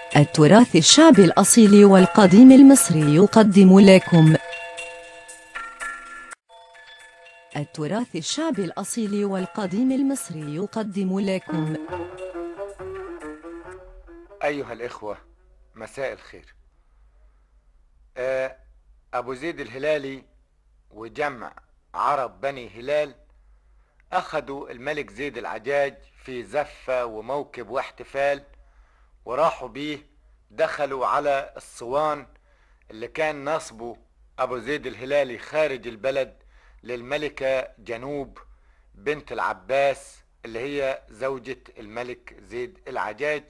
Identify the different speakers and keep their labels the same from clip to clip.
Speaker 1: التراث الشعبي الأصيل والقديم المصري يقدم لكم التراث الشعبي الأصيل والقديم المصري يقدم لكم
Speaker 2: أيها الإخوة مساء الخير آه، أبو زيد الهلالي وجمع عرب بني هلال أخذوا الملك زيد العجاج في زفة وموكب واحتفال وراحوا بيه دخلوا على الصوان اللي كان نصبه أبو زيد الهلالي خارج البلد للملكة جنوب بنت العباس اللي هي زوجة الملك زيد العجاج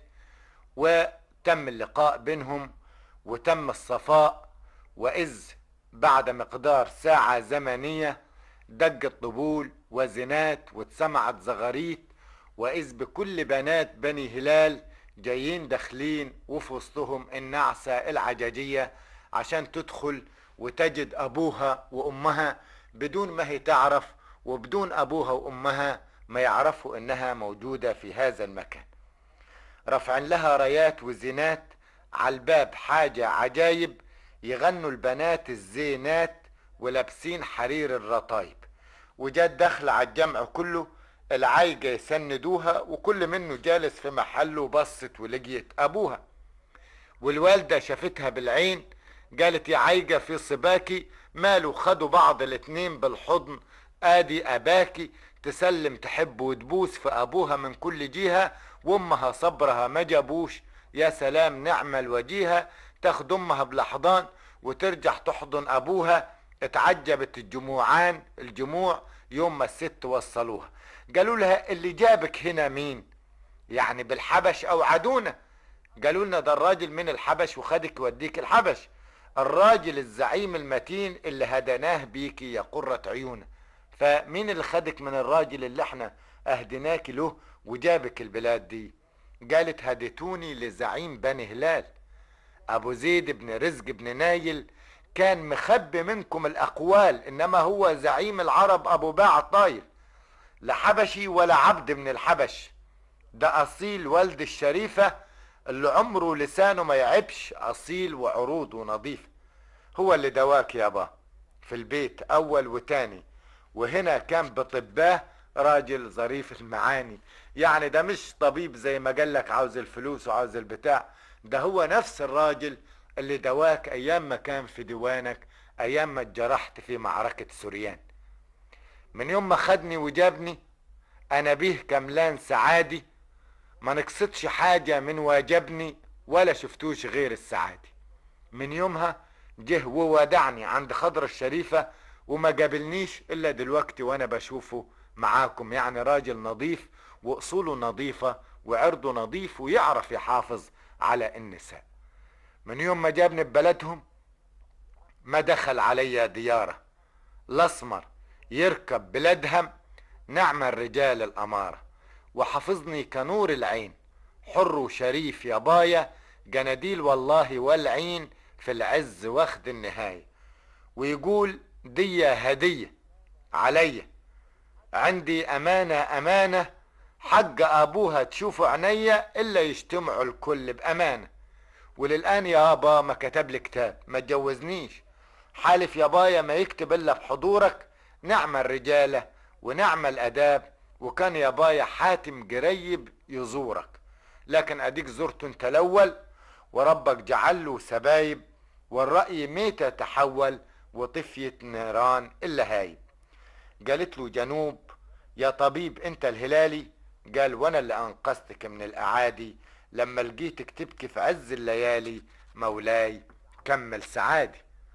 Speaker 2: وتم اللقاء بينهم وتم الصفاء وإذ بعد مقدار ساعة زمنية دقت طبول وزنات واتسمعت زغاريت وإذ بكل بنات بني هلال جايين داخلين وفي وسطهم النعسة العجاجية عشان تدخل وتجد أبوها وأمها بدون ما هي تعرف وبدون أبوها وأمها ما يعرفوا إنها موجودة في هذا المكان رفعن لها رايات وزينات على الباب حاجة عجايب يغنوا البنات الزينات ولابسين حرير الرطايب وجات داخلة على الجمع كله العايجة يسندوها وكل منه جالس في محله بصت ولقيت أبوها والوالدة شافتها بالعين قالت يا عايجة في صباكي ماله خدوا بعض الاتنين بالحضن ادي اباكي تسلم تحب وتبوس في ابوها من كل جهة وامها صبرها ما جابوش يا سلام نعمة الوجيهة تاخد امها بالاحضان وترجع تحضن ابوها اتعجبت الجموعان الجموع يوم ما الست وصلوها قالوا لها اللي جابك هنا مين يعني بالحبش او عدونا قالوا لنا ده الراجل من الحبش وخدك يوديك الحبش الراجل الزعيم المتين اللي هدناه بيكي يا قرة عيونا فمين اللي خدك من الراجل اللي احنا اهدناك له وجابك البلاد دي قالت هديتوني لزعيم بني هلال ابو زيد بن رزق بن نايل كان مخبي منكم الاقوال انما هو زعيم العرب ابو باع الطاير لا حبشي ولا عبد من الحبش ده اصيل والد الشريفة اللي عمره لسانه ما يعبش اصيل وعروضه نظيف هو اللي دواك يابا في البيت اول وتاني وهنا كان بطباه راجل ظريف المعاني يعني ده مش طبيب زي ما قالك عاوز الفلوس وعاوز البتاع ده هو نفس الراجل اللي دواك ايام ما كان في ديوانك ايام ما اتجرحت في معركة سوريان من يوم ما خدني وجابني انا بيه كملان سعادي ما نقصدش حاجة من واجبني ولا شفتوش غير السعادي من يومها جه وودعني عند خضر الشريفة وما قابلنيش الا دلوقتي وانا بشوفه معاكم يعني راجل نظيف واصوله نظيفة وعرضه نظيف ويعرف يحافظ على النساء من يوم ما جابني ببلدهم ما دخل علي ديارة الاسمر يركب بلادهم نعم الرجال الامارة وحفظني كنور العين حر وشريف يا بايا جناديل والله والعين في العز واخد النهاية ويقول دي هدية عليا عندي امانة امانة حق ابوها تشوفوا عينيا الا يجتمعوا الكل بامانة وللان يابا ما كتب لي كتاب ما تجوزنيش حالف يا بايا ما يكتب الا بحضورك نعم الرجالة ونعم الاداب وكان يا بايا حاتم قريب يزورك لكن اديك زرته انت الاول وربك جعل له سبايب والرأي ميتة تحول وطفيت نيران اللهايب قالت له جنوب يا طبيب انت الهلالي قال وانا اللي انقذتك من الاعادي لما لقيتك تبكي في عز الليالي مولاي كمل سعادي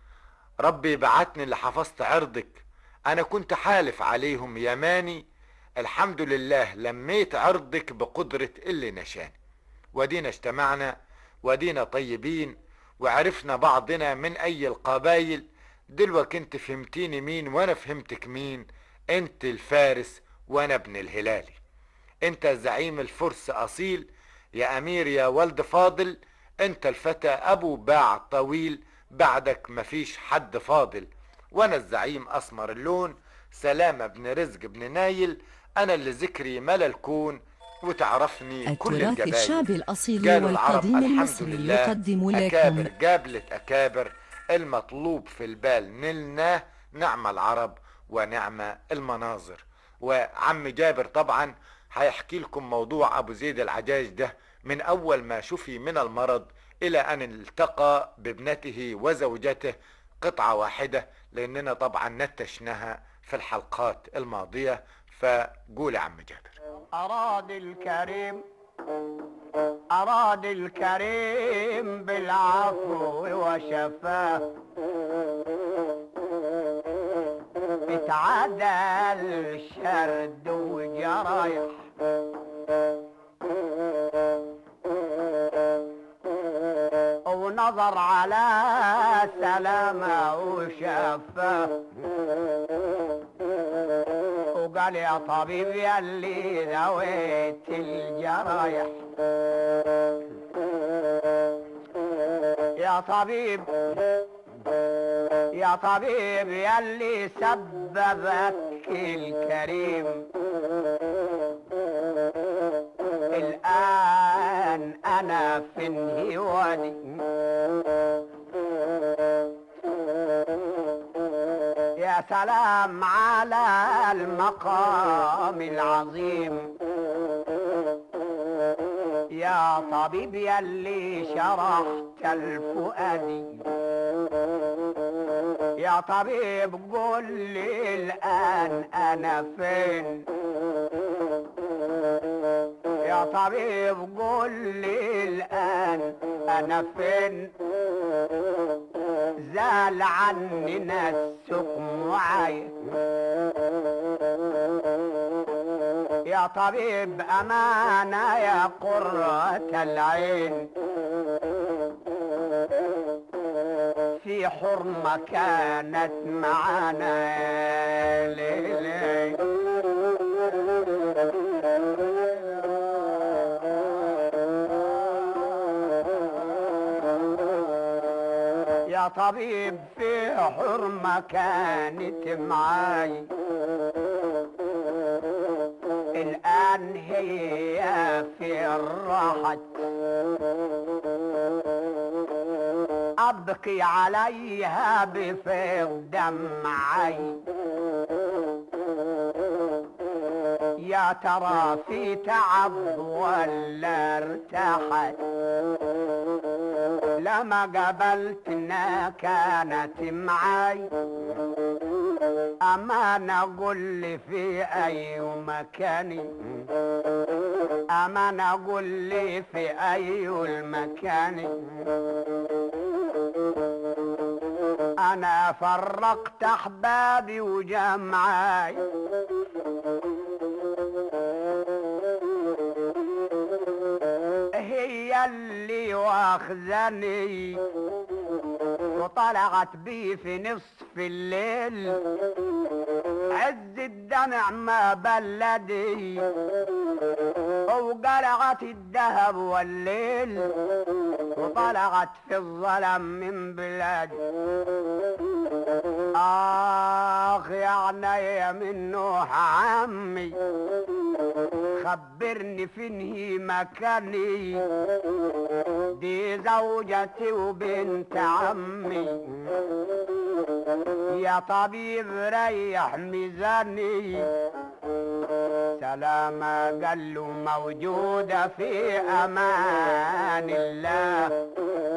Speaker 2: ربي بعتني اللي حفظت عرضك انا كنت حالف عليهم يماني الحمد لله لميت عرضك بقدرة اللي نشاني ودينا اجتمعنا ودينا طيبين وعرفنا بعضنا من اي القبايل دلوقتي انت فهمتيني مين وانا فهمتك مين انت الفارس وانا ابن الهلالي انت زعيم الفرس اصيل يا امير يا ولد فاضل انت الفتى ابو باع طويل بعدك مفيش حد فاضل وانا الزعيم اسمر اللون سلامة بن رزق بن نايل انا اللي ذكري ملا الكون وتعرفني كل
Speaker 1: التراث
Speaker 2: الجبايل
Speaker 1: الشعبي الأصيل
Speaker 2: قالوا العرب
Speaker 1: والقديم
Speaker 2: الحمد
Speaker 1: المصري
Speaker 2: لله
Speaker 1: يقدم
Speaker 2: أكابر
Speaker 1: لكم
Speaker 2: جابلة أكابر المطلوب في البال نلناه نعم العرب ونعم المناظر وعم جابر طبعا هيحكي لكم موضوع أبو زيد العجاج ده من أول ما شفي من المرض إلى أن التقى بابنته وزوجته قطعة واحدة لأننا طبعا نتشناها في الحلقات الماضية فقول يا عم جابر
Speaker 3: أراد الكريم أراد الكريم بالعفو وشفاه اتعدى الشرد وجرايح ونظر على سلامة وشفاه وقال يا طبيب يلي ذويت الجرايح يا طبيب يا طبيب يلي سببك الكريم الآن أنا في انهوادي يا سلام على المقام العظيم يا طبيب يلي شرحت الفؤاد يا طبيب قل لي الآن أنا فين يا طبيب قل لي الآن أنا فين زال عننا السقم وعي يا طبيب أمانة يا قرة العين في حرمة كانت معانا ليلي يا طبيب في حرمة كانت معاي الآن هي في الراحة أبكي عليها بفيض دمعي يا ترى في تعب ولا ارتاحت لما قبلتنا كانت معي أما نقول لي في أي مكان أما نقول لي في أي المكان أنا فرقت أحبابي وجمعاي هي اللي واخذني وطلعت بي في نصف الليل عز الدمع ما بلدي وقلعت الذهب والليل وطلعت في الظلم من بلادي آخ يا عيني من نوح عمي خبرني فين هي مكاني دي زوجتي وبنت عمي يا طبيب ريح ميزاني سلامة قال له موجودة في أمان الله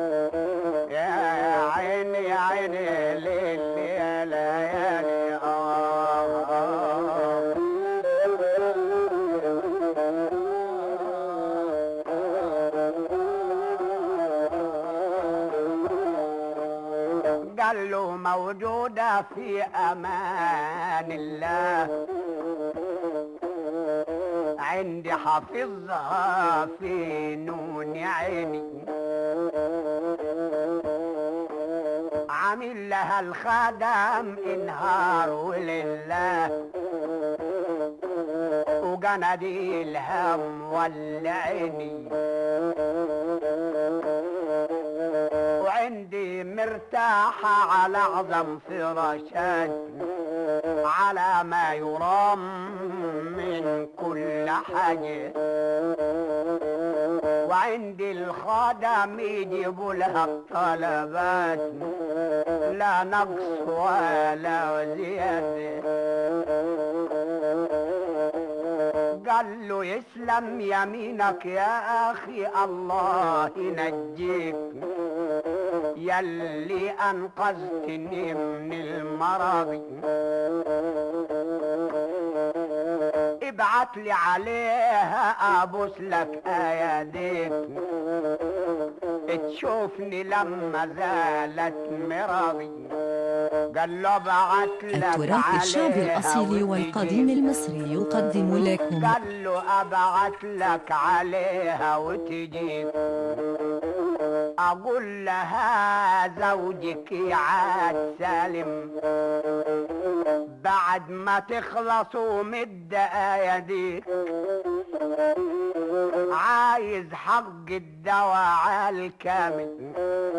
Speaker 3: يا عيني يا عيني ليل ليالي آه آه قال له موجودة في أمان الله عندي حافظها في نون عيني عامل لها الخدم انهار ولله وجندي الهم والعيني وعندي مرتاحة على أعظم فراشات على ما يرام من كل حاجة وعند الخدم يجيبوا لها الطلبات لا نقص ولا زيادة قال له يسلم يمينك يا أخي الله ينجيك يلي أنقذتني من المرض ابعت لي عليها ابوس لك اياديك تشوفني لما زالت مرضي قال له ابعت لك
Speaker 1: التراث الشعبي
Speaker 3: عليها
Speaker 1: الأصيل والقديم
Speaker 3: وتجي.
Speaker 1: المصري يقدم لكم
Speaker 3: قال له ابعت لك عليها وتجيب اقول لها زوجك عاد سالم بعد ما تخلصوا من ايديك عايز حق الدواء على الكامل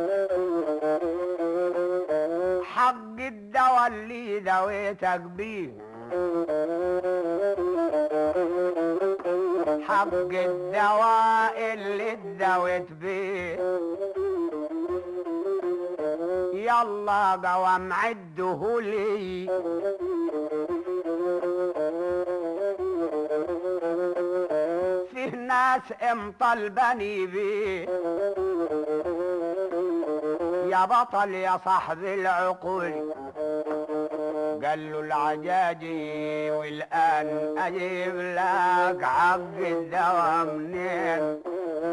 Speaker 3: حق الدواء اللي دويتك بيه حق الدواء اللي ادويت بيه يلا قوام عده لي فيه ناس مطلبني بيه يا بطل يا صاحب العقول قال له العجاجي والآن أجيب لك حق الدواء منين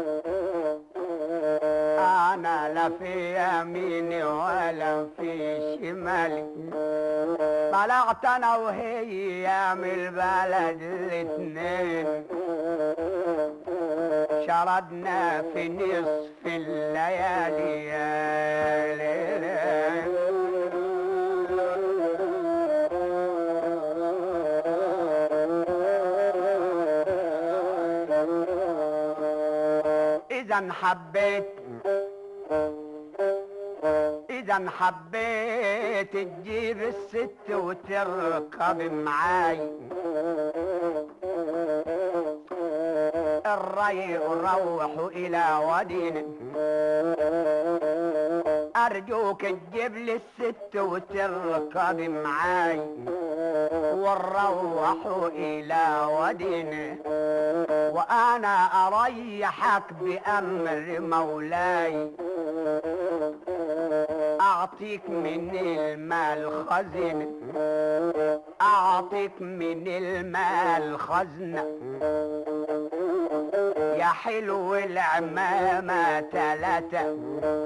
Speaker 3: أنا لا في يميني ولا في شمالي طلعت أنا وهي من البلد الاتنين شردنا في نصف الليالي يا ليل إذا حبيت إذا حبيت تجيب الست وتركب معاي الري روحوا إلى ودين أرجوك تجيب لي الست وتركب معاي ونروحوا إلى ودين وأنا أريحك بأمر مولاي أعطيك من المال خزنة أعطيك من المال خزنة يا حلو العمامة تلاتة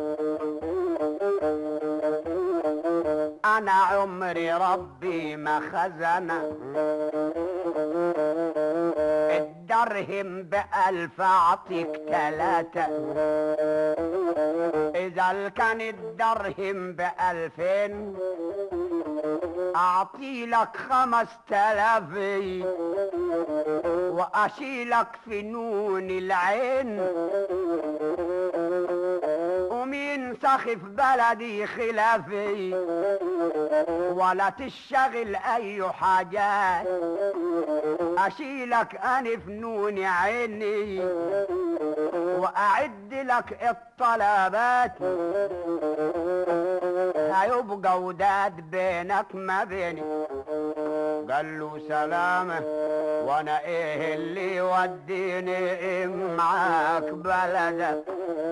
Speaker 3: أنا عمري ربي ما خزنة الدرهم بألف أعطيك تلاتة إذا كان الدرهم بألفين أعطي لك خمس تلاف وأشيلك في نون العين ومين سخف بلدي خلافي ولا تشغل أي حاجات أشيلك أنا في نون عيني وأعد لك الطلبات هيبقى وداد بينك ما بيني قال له سلامة وانا ايه اللي يوديني معاك بلدك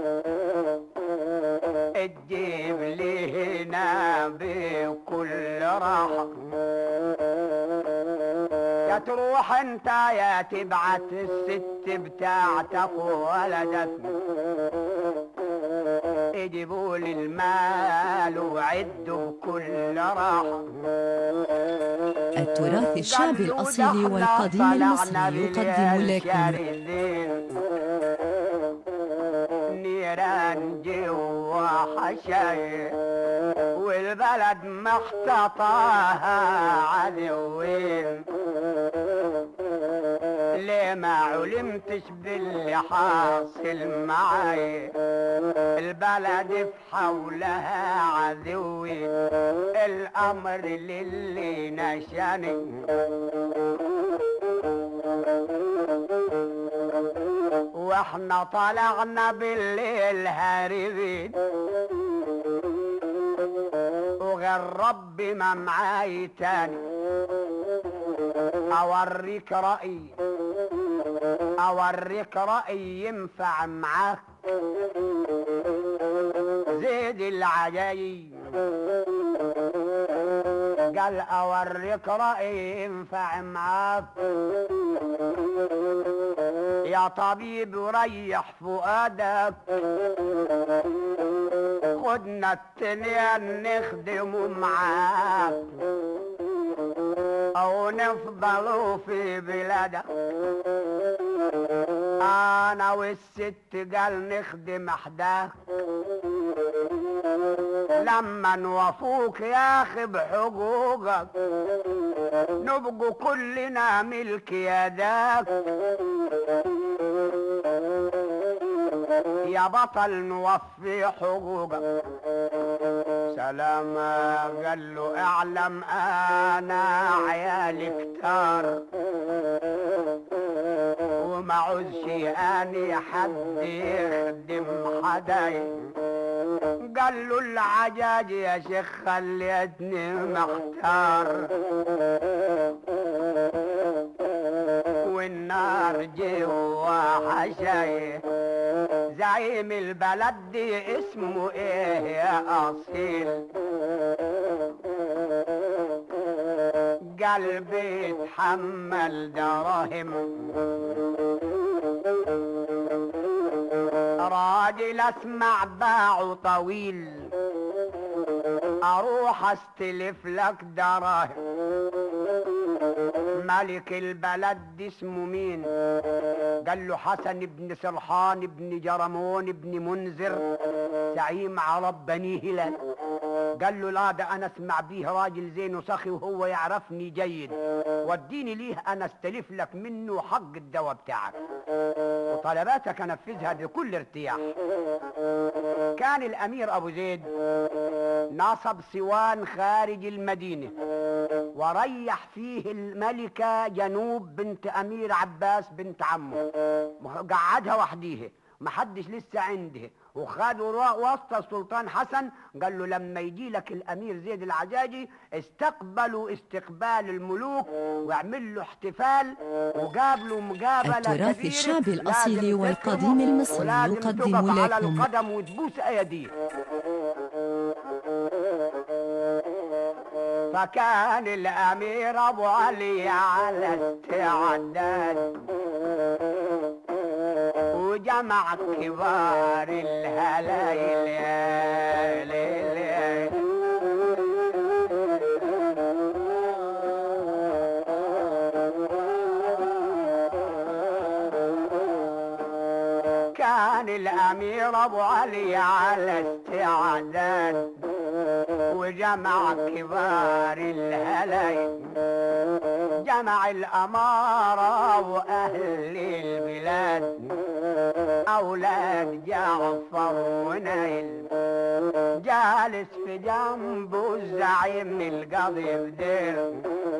Speaker 3: تجيب لي هنا بكل راحة يا تروح انت يا تبعت الست بتاعتك وولدك يجيبوا لي المال وعدوا بكل راحة
Speaker 1: التراث الشعبي الأصيل والقديم المصري يقدم لكم
Speaker 3: نيران جوا حشاي والبلد محتطاها عدوين ليه ما علمتش باللي حاصل معايا البلد في حولها عدوي الامر للي نشاني واحنا طلعنا بالليل هاربين وغير ربي ما معاي تاني اوريك رأي اوريك رأي ينفع معاك زيد العجايب قال اوريك رأي ينفع معاك يا طبيب ريح فؤادك خدنا التنين نخدم معاك او نفضلوا في بلادك انا والست قال نخدم احداك لما نوافوك يا اخي بحقوقك نبقوا كلنا ملك يداك يا بطل نوفي حقوقك سلام قال له اعلم انا عيالي كتار وما عوزش اني حد يخدم حداي قال له العجاج يا شيخ خليتني محتار والنار جوا حشاي زعيم البلد دي اسمه ايه يا اصيل قلبي اتحمل دراهم راجل اسمع باعه طويل اروح استلف لك دراهم ملك البلد دي اسمه مين قال له حسن بن سرحان بن جرمون بن منذر زعيم عرب بني هلال قال له لا ده انا اسمع بيه راجل زين وسخي وهو يعرفني جيد وديني ليه انا استلف لك منه حق الدواء بتاعك وطلباتك انفذها بكل ارتياح كان الامير ابو زيد نصب سوان خارج المدينه وريح فيه الملكه جنوب بنت امير عباس بنت عمه قعدها وحديها محدش لسه عنده وخدوا را- وسط السلطان حسن قال له لما يجي لك الامير زيد العجاجي استقبلوا استقبال الملوك واعمل له احتفال وقابلوا مقابله
Speaker 1: التراث
Speaker 3: كبيرة.
Speaker 1: الشعبي الأصيل
Speaker 3: لازم
Speaker 1: والقديم
Speaker 3: تكرمه
Speaker 1: المصري
Speaker 3: ولازم
Speaker 1: يقدم
Speaker 3: تقف على
Speaker 1: لكم
Speaker 3: القدم وتبوس ايديه فكان الامير ابو علي على استعداد وجمع كبار الهلايل يا ليل كان الامير ابو علي على استعداد وجمع كبار الهلايل جمع الأمارة وأهل البلاد أولاد جعفر ونيل جالس في جنبه الزعيم القاضي بدير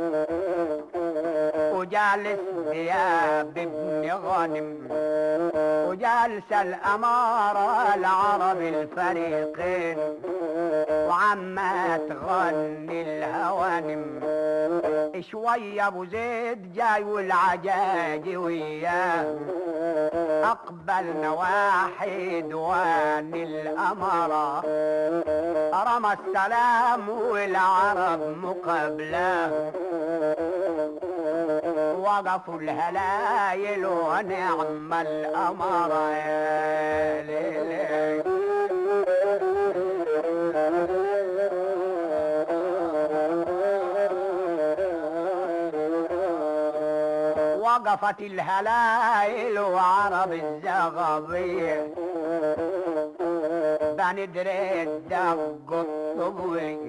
Speaker 3: وجالس ثياب ابن غنم وجالس الأمارة العرب الفريقين وعما تغني الهوانم شوية ابو زيد جاي والعجاج وياه اقبلنا واحد وان الامارة رمى السلام والعرب مقابله وقفوا الهلايل ونعم الامارة يا ليلي وقفت الهلايل وعرب الزغبية بندريد دق الطبول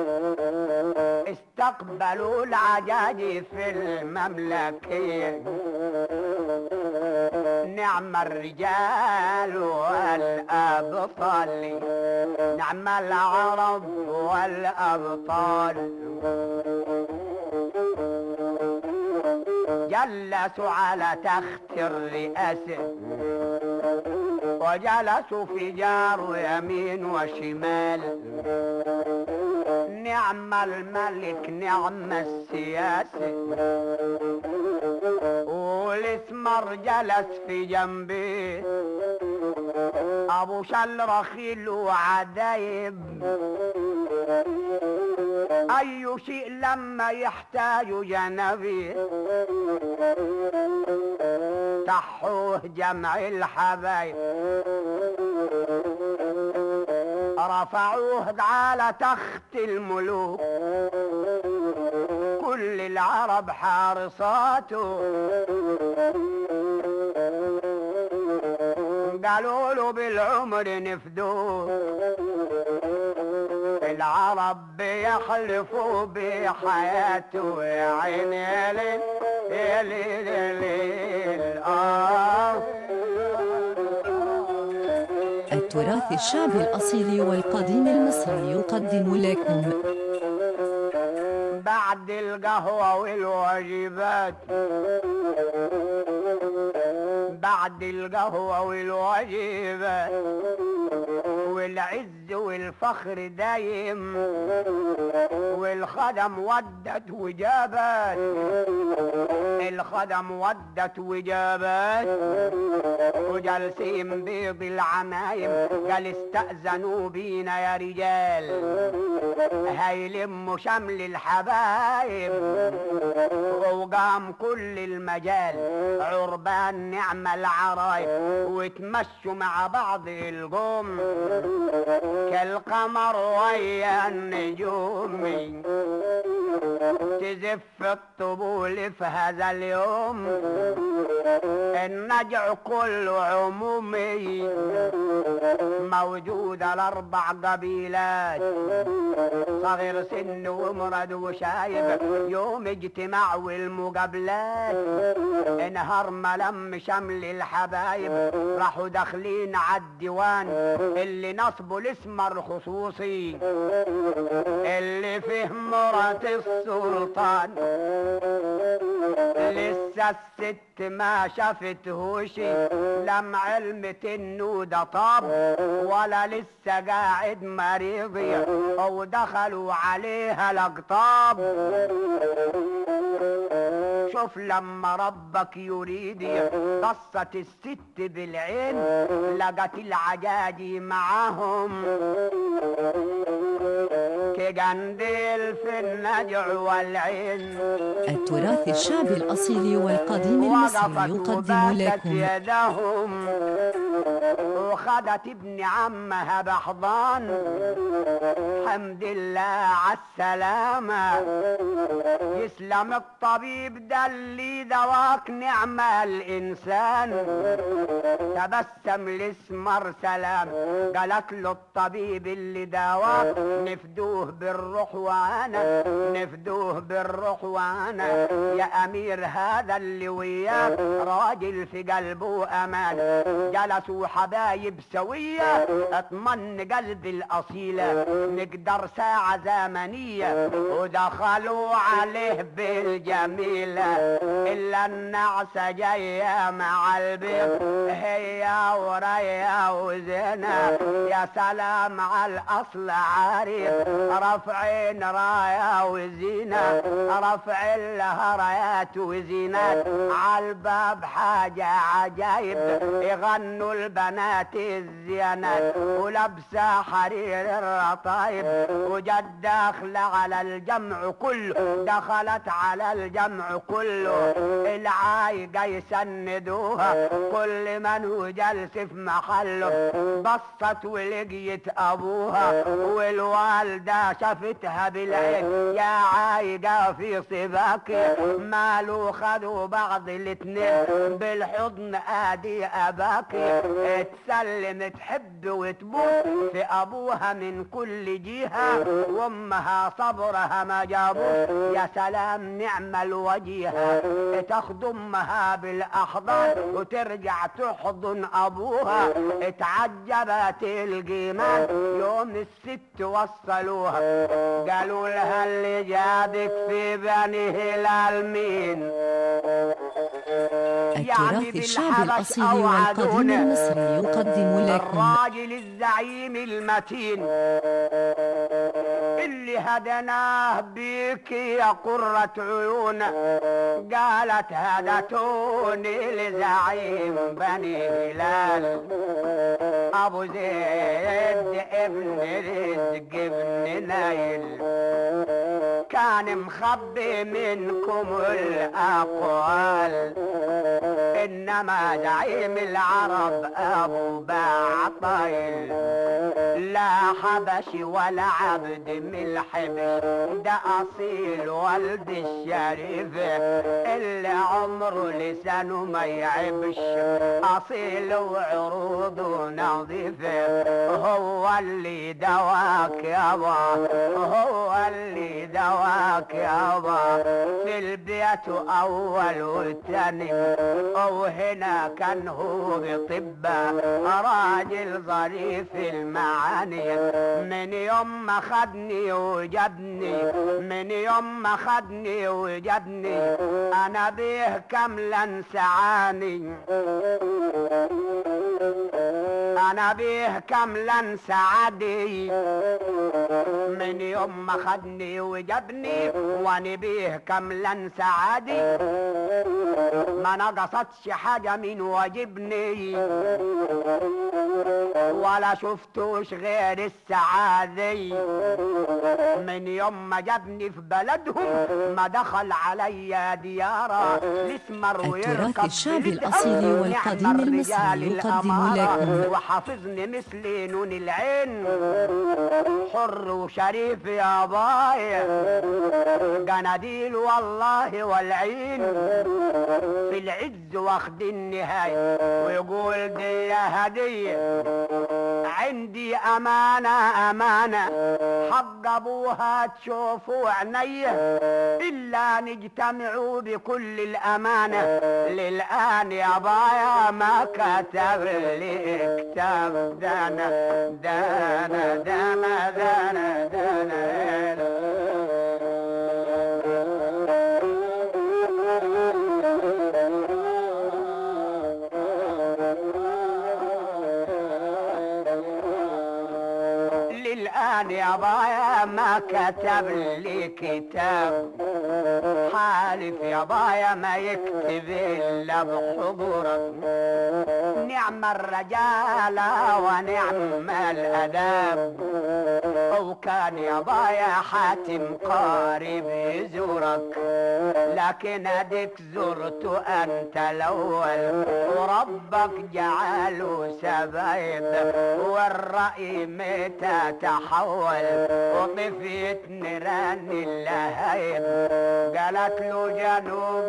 Speaker 3: استقبلوا العجاج في المملكة نعم الرجال والأبطال نعم العرب والأبطال جلسوا على تخت الرئاسة وجلسوا في جار يمين وشمال نعم الملك نعم السياسة والاسمر جلس في جنبي ابو شل رخيل وعدايب اي شيء لما يحتاج جنبي تحوه جمع الحبايب رفعوه على تخت الملوك كل العرب حارصاته قالوا له بالعمر نفدوه العرب بيحلفوا بحياته يا عيني يا ليل يا ليل يا ليل آه
Speaker 1: التراث الشعبي الأصيل والقديم المصري يقدم لكم
Speaker 3: بعد القهوة والواجبات بعد القهوة والواجبات والعز والفخر دايم والخدم ودت وجابت الخدم ودت وجابت وجالسين بيض العمايم قال استأذنوا بينا يا رجال هيلموا شمل الحبايب وقام كل المجال عربان نعم العرايب وتمشوا مع بعض القوم كالقمر ويا النجوم تزف الطبول في هذا اليوم النجع كله عمومي موجود الاربع قبيلات صغير سن ومرد وشايب يوم اجتماع والمقابلات انهار ملم شمل الحبايب راحوا داخلين عالديوان اللي نصبوا الاسم الخصوصي اللي فيه مرات السلطان لسه الست ما شافتهوش لم علمت انه ده طاب ولا لسه قاعد مريض او دخلوا عليها الاقطاب شوف لما ربك يريد قصت الست بالعين لقت العجاجي معاهم كجنديل في النجع والعين
Speaker 1: التراث الشعبي الأصيل والقديم المصري
Speaker 3: وقفت
Speaker 1: يقدم
Speaker 3: وباتت
Speaker 1: لكم
Speaker 3: يدهم وخدت ابن عمها بحضان حمد الله عالسلامة يسلم الطبيب ده اللي دواك نعم الإنسان تبسم الاسمر سلام قالت له الطبيب اللي دواك نفدوه بالروح وانا نفدوه بالروح وانا يا امير هذا اللي وياك راجل في قلبه امان جلسوا حبايب سوية اطمن قلبي الاصيلة نقدر ساعة زمنية ودخلوا عليه بالجميلة الا النعسة جاية مع البيض هي وريا وزنا يا سلام على الاصل عارف رافعين رايا وزينة رافع لها رايات وزينات عالباب حاجة عجايب يغنوا البنات الزينات ولابسة حرير الرطايب وجد داخلة على الجمع كله دخلت على الجمع كله العايقة يسندوها كل من هو جالس في محله بصت ولقيت ابوها والوالدة شافتها بالعين يا عايقة في صباك مالو خدوا بعض الاتنين بالحضن ادي اباك اتسلى اللي تحب وتبوس في ابوها من كل جهة وامها صبرها ما جابوش يا سلام نعم الوجيهة تاخد امها بالاحضان وترجع تحضن ابوها اتعجبت الجمال يوم الست وصلوها قالوا لها اللي جابك في بني هلال مين
Speaker 1: التراث الشعبي الأصيل والقديم المصري يقدم لكم
Speaker 3: الراجل الزعيم المتين اللي هدناه بيك يا قرة عيون قالت هدتوني لزعيم بني هلال ابو زيد ابن رزق ابن نايل كان مخبي منكم الاقوال انما زعيم العرب ابو بعطيل لا حبش ولا عبد من الحبش ده اصيل والد الشريف اللي عمره لسانه ما يعبش اصيل وعروضه نظيفه هو اللي دواك يابا هو اللي دواك يابا في البيت اول والتاني وهنا كان هو بطبة راجل ظريف المعاني من يوم ما خدني وجابني من يوم ما خدني وجابني انا بيه كاملا سعاني انا بيه كاملا سعادي من يوم ما خدني وجابني وانا بيه كاملا سعادي ما نقصتش حاجة من واجبني ولا شفتوش غير السعادة من يوم ما جابني في بلدهم ما دخل علي ديارة الاسمر
Speaker 1: التراث
Speaker 3: ويركب
Speaker 1: الشعبي
Speaker 3: بلدهم.
Speaker 1: الأصيل
Speaker 3: نعم
Speaker 1: والقديم المصري
Speaker 3: الرجال
Speaker 1: يقدم
Speaker 3: الأمارة
Speaker 1: لكم
Speaker 3: وحافظني مثل نون العين حر وشريف يا باي جناديل والله والعين في العز واخد النهاية ويقول دي هدية عندي أمانة أمانة حق أبوها تشوفوا عينيا إلا نجتمعوا بكل الأمانة للآن يا بايا ما كتب لي كتاب دانا دانا دانا دانا دانا للآن يا بايا ما كتب لي كتاب حالف يا بايا ما يكتب إلا بحضورك نعم الرجال ونعم الأداب وكان يا بايا حاتم قارب يزورك لكن اديك زرت انت الاول وربك جعله سبايب والرأي متى تحول وطفيت نيران اللهيب قالت له جنوب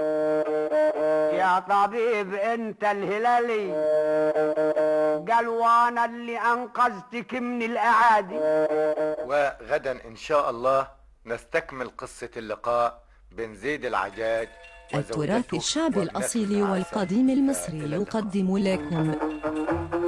Speaker 3: يا طبيب انت الهلالي قال وانا اللي انقذتك من الاعادي
Speaker 2: وغدا إن شاء الله نستكمل قصة اللقاء بين زيد العجاج
Speaker 1: التراث
Speaker 2: وزوجته
Speaker 1: الشعبي
Speaker 2: وابنته
Speaker 1: الأصيل
Speaker 2: العسل.
Speaker 1: والقديم المصري
Speaker 2: إلى اللقاء.
Speaker 1: يقدم لكم